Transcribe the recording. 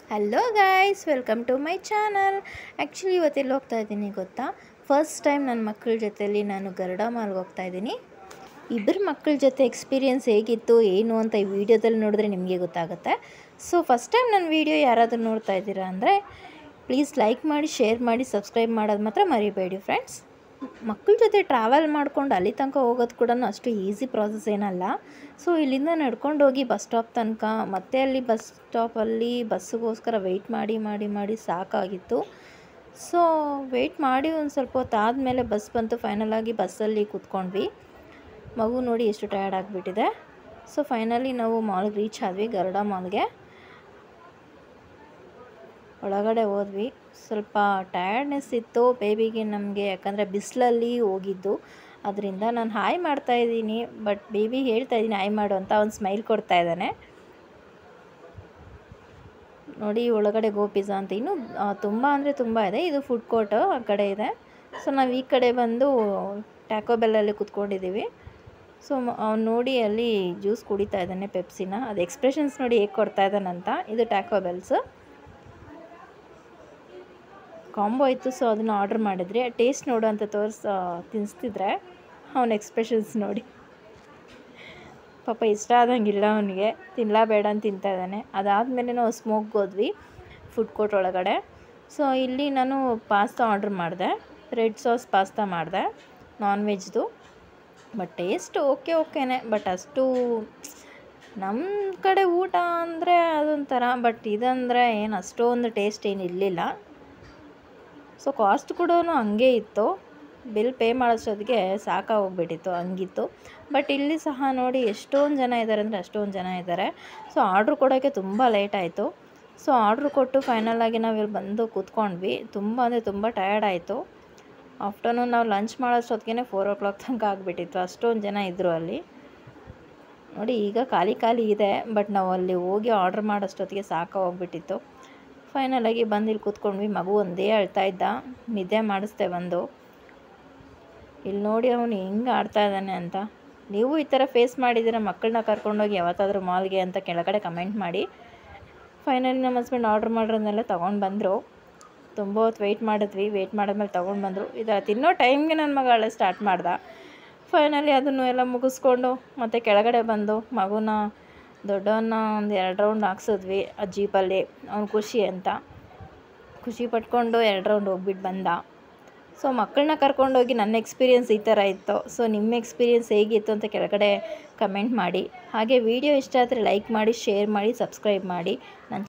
hello guys welcome to my channel actually ಇವತ್ತೆಲ್ಲಿ ಹೋಗ್ತಾ ಇದ್ದೀನಿ ಗೊತ್ತಾ ಫಸ್ಟ್ ಟೈಮ್ ನನ್ನ ಮಕ್ಕಳ ಜೊತೆಲಿ ನಾನು ಗರುಡ ಮಾಲ್ಗೆ ಹೋಗ್ತಾ ಇದ್ದೀನಿ ಇಬ್ಬರು ಮಕ್ಕಳ ಜೊತೆ ಎಕ್ಸ್ಪೀರಿಯೆನ್ಸ್ ಹೇಗಿತ್ತು ಏನು ಅಂತ ಈ ವಿಡಿಯೋದಲ್ಲಿ ನೋಡಿದ್ರೆ ನಿಮಗೆ ಗೊತ್ತಾಗುತ್ತೆ ಸೊ ಫಸ್ಟ್ ಟೈಮ್ ನನ್ನ ವಿಡಿಯೋ ಯಾರಾದರೂ ನೋಡ್ತಾ ಇದ್ದೀರಾ ಅಂದರೆ ಪ್ಲೀಸ್ ಲೈಕ್ ಮಾಡಿ ಶೇರ್ ಮಾಡಿ ಸಬ್ಸ್ಕ್ರೈಬ್ ಮಾಡೋದು ಮಾತ್ರ ಮರಿಬೇಡಿ ಫ್ರೆಂಡ್ಸ್ ಮಕ್ಕಳ ಜೊತೆ ಟ್ರಾವೆಲ್ ಮಾಡ್ಕೊಂಡು ಅಲ್ಲಿ ತನಕ ಹೋಗೋದು ಕೂಡ ಅಷ್ಟು ಈಸಿ ಪ್ರಾಸೆಸ್ ಏನಲ್ಲ ಸೊ ಇಲ್ಲಿಂದ ನಡ್ಕೊಂಡು ಹೋಗಿ ಬಸ್ ಸ್ಟಾಪ್ ತನಕ ಮತ್ತೆ ಅಲ್ಲಿ ಬಸ್ ಸ್ಟಾಪಲ್ಲಿ ಬಸ್ಸಿಗೋಸ್ಕರ ವೆಯ್ಟ್ ಮಾಡಿ ಮಾಡಿ ಮಾಡಿ ಸಾಕಾಗಿತ್ತು ಸೊ ವೆಯ್ಟ್ ಮಾಡಿ ಒಂದು ಸ್ವಲ್ಪ ಹೊತ್ತು ಆದಮೇಲೆ ಬಸ್ ಬಂತು ಫೈನಲ್ ಆಗಿ ಬಸ್ಸಲ್ಲಿ ಕೂತ್ಕೊಂಡ್ವಿ ಮಗು ನೋಡಿ ಎಷ್ಟು ಟಯರ್ಡ್ ಆಗಿಬಿಟ್ಟಿದೆ ಸೊ ಫೈನಲಿ ನಾವು ಮಾಲ್ಗೆ ರೀಚ್ ಆದ್ವಿ ಗರುಡ ಮಾಲ್ಗೆ ಒಳಗಡೆ ಹೋದ್ವಿ ಸ್ವಲ್ಪ ಟಯರ್ಡ್ನೆಸ್ ಇತ್ತು ಬೇಬಿಗೆ ನಮಗೆ ಯಾಕಂದರೆ ಬಿಸಿಲಲ್ಲಿ ಹೋಗಿದ್ದು ಅದರಿಂದ ನಾನು ಹಾಯ್ ಮಾಡ್ತಾ ಇದ್ದೀನಿ ಬಟ್ ಬೇಬಿ ಹೇಳ್ತಾ ಇದ್ದೀನಿ ಹಾಯ್ ಮಾಡು ಅಂತ ಅವ್ನು ಸ್ಮೈಲ್ ಕೊಡ್ತಾ ಇದ್ದಾನೆ ನೋಡಿ ಒಳಗಡೆ ಗೋ ಪಿಜ್ಜಾ ಅಂತ ಇನ್ನೂ ತುಂಬ ಅಂದರೆ ತುಂಬ ಇದೆ ಇದು ಫುಡ್ ಕೋರ್ಟು ಆ ಕಡೆ ಇದೆ ಸೊ ನಾವು ಈ ಕಡೆ ಬಂದು ಟ್ಯಾಕೋ ಬೆಲ್ಲಲ್ಲಿ ಕುತ್ಕೊಂಡಿದ್ದೀವಿ ಸೊ ಅವ್ನು ನೋಡಿ ಅಲ್ಲಿ ಜ್ಯೂಸ್ ಕುಡಿತಾ ಇದ್ದಾನೆ ಪೆಪ್ಸಿನ ಅದು ಎಕ್ಸ್ಪ್ರೆಷನ್ಸ್ ನೋಡಿ ಹೇಗೆ ಕೊಡ್ತಾ ಇದ್ದಾನಂತ ಇದು ಟ್ಯಾಕೋ ಬೆಲ್ಸು ಕಾಂಬೋ ಇತ್ತು ಸೊ ಅದನ್ನು ಆರ್ಡ್ರ್ ಮಾಡಿದ್ರಿ ಟೇಸ್ಟ್ ನೋಡು ಅಂತ ತೋರಿಸ್ ತಿನ್ನಿಸ್ತಿದ್ರೆ ಅವನ ಎಕ್ಸ್ಪ್ರೆಷನ್ಸ್ ನೋಡಿ ಪಾಪ ಇಷ್ಟ ಆದಂಗಿಲ್ಲ ಅವನಿಗೆ ತಿನ್ನಲ ಬೇಡ ಅಂತ ತಿಂತಾ ಇದ್ದಾನೆ ಅದಾದಮೇಲೆ ನಾವು ಸ್ಮೋಕ್ಗೆ ಹೋದ್ವಿ ಫುಡ್ ಕೋರ್ಟ್ ಒಳಗಡೆ ಸೊ ಇಲ್ಲಿ ನಾನು ಪಾಸ್ತಾ ಆರ್ಡ್ರ್ ಮಾಡಿದೆ ರೆಡ್ ಸಾಸ್ ಪಾಸ್ತಾ ಮಾಡಿದೆ ನಾನ್ ವೆಜ್ದು ಬಟ್ ಟೇಸ್ಟ್ ಓಕೆ ಓಕೆನೆ ಬಟ್ ಅಷ್ಟು ನಮ್ಮ ಕಡೆ ಊಟ ಅಂದರೆ ಅದೊಂಥರ ಬಟ್ ಇದಂದರೆ ಏನು ಅಷ್ಟೊಂದು ಟೇಸ್ಟ್ ಏನು ಇರಲಿಲ್ಲ ಸೊ ಕಾಸ್ಟ್ ಕೂಡ ಹಂಗೆ ಇತ್ತು ಬಿಲ್ ಪೇ ಮಾಡೋಷ್ಟೊತ್ತಿಗೆ ಸಾಕಾಗೋಗ್ಬಿಟ್ಟಿತ್ತು ಹಂಗಿತ್ತು ಬಟ್ ಇಲ್ಲಿ ಸಹ ನೋಡಿ ಎಷ್ಟೊಂದು ಜನ ಇದ್ದಾರೆ ಅಂದರೆ ಅಷ್ಟೊಂದು ಜನ ಇದ್ದಾರೆ ಸೊ ಆರ್ಡ್ರ್ ಕೊಡೋಕ್ಕೆ ತುಂಬ ಲೇಟ್ ಆಯಿತು ಸೊ ಆರ್ಡ್ರ್ ಕೊಟ್ಟು ಫೈನಲಾಗಿ ನಾವು ಇಲ್ಲಿ ಬಂದು ಕೂತ್ಕೊಂಡ್ವಿ ತುಂಬ ಅಂದರೆ ತುಂಬ ಟಯರ್ಡ್ ಆಯಿತು ಆಫ್ಟರ್ನೂನ್ ನಾವು ಲಂಚ್ ಮಾಡೋಷ್ಟೊತ್ತಿಗೆ ಫೋರ್ ಓ ಕ್ಲಾಕ್ ತನಕ ಆಗಿಬಿಟ್ಟಿತ್ತು ಅಷ್ಟೊಂದು ಜನ ಇದ್ದರು ಅಲ್ಲಿ ನೋಡಿ ಈಗ ಖಾಲಿ ಖಾಲಿ ಇದೆ ಬಟ್ ನಾವು ಅಲ್ಲಿ ಹೋಗಿ ಆರ್ಡ್ರ್ ಮಾಡೋಷ್ಟೊತ್ತಿಗೆ ಸಾಕಾಗೋಗ್ಬಿಟ್ಟಿತ್ತು ಫೈನಲಾಗಿ ಬಂದು ಇಲ್ಲಿ ಕೂತ್ಕೊಂಡ್ವಿ ಮಗು ಒಂದೇ ಅಳ್ತಾ ಇದ್ದ ನಿದ್ದೆ ಮಾಡಿಸ್ದೆ ಬಂದು ಇಲ್ಲಿ ನೋಡಿ ಅವನು ಹೆಂಗೆ ಆಡ್ತಾ ಇದ್ದಾನೆ ಅಂತ ನೀವು ಈ ಥರ ಫೇಸ್ ಮಾಡಿದ್ದೀರ ಮಕ್ಕಳನ್ನ ಕರ್ಕೊಂಡೋಗಿ ಯಾವತ್ತಾದ್ರೂ ಮಾಲ್ಗೆ ಅಂತ ಕೆಳಗಡೆ ಕಮೆಂಟ್ ಮಾಡಿ ಫೈನಲಿ ನಮ್ಮ ಹಸ್ಬೆಂಡ್ ಆರ್ಡ್ರ್ ಮಾಡಿರೋದನ್ನೆಲ್ಲ ತೊಗೊಂಡು ಬಂದರು ತುಂಬ ಹೊತ್ತು ವೆಯ್ಟ್ ಮಾಡಿದ್ವಿ ವೆಯ್ಟ್ ಮಾಡಿದ್ಮೇಲೆ ತೊಗೊಂಡು ಬಂದರು ಇದು ತಿನ್ನೋ ಟೈಮ್ಗೆ ನನ್ನ ಮಗ ಅಳೆ ಸ್ಟಾರ್ಟ್ ಮಾಡ್ದ ಫೈನಲಿ ಅದನ್ನು ಎಲ್ಲ ಮುಗಿಸ್ಕೊಂಡು ಮತ್ತು ಕೆಳಗಡೆ ಬಂದು ಮಗುನ ದೊಡ್ಡವನ್ನ ಒಂದು ಎರಡು ರೌಂಡ್ ಹಾಕ್ಸಿದ್ವಿ ಆ ಜೀಪಲ್ಲಿ ಅವ್ನು ಖುಷಿ ಅಂತ ಖುಷಿ ಪಟ್ಕೊಂಡು ಎರಡು ರೌಂಡ್ ಹೋಗ್ಬಿಟ್ಟು ಬಂದ ಸೊ ಮಕ್ಕಳನ್ನ ಕರ್ಕೊಂಡೋಗಿ ನನ್ನ ಎಕ್ಸ್ಪೀರಿಯೆನ್ಸ್ ಈ ಥರ ಇತ್ತು ಸೊ ನಿಮ್ಮ ಎಕ್ಸ್ಪೀರಿಯೆನ್ಸ್ ಹೇಗಿತ್ತು ಅಂತ ಕೆಳಗಡೆ ಕಮೆಂಟ್ ಮಾಡಿ ಹಾಗೆ ವಿಡಿಯೋ ಇಷ್ಟ ಆದರೆ ಲೈಕ್ ಮಾಡಿ ಶೇರ್ ಮಾಡಿ ಸಬ್ಸ್ಕ್ರೈಬ್ ಮಾಡಿ ನನ್ನ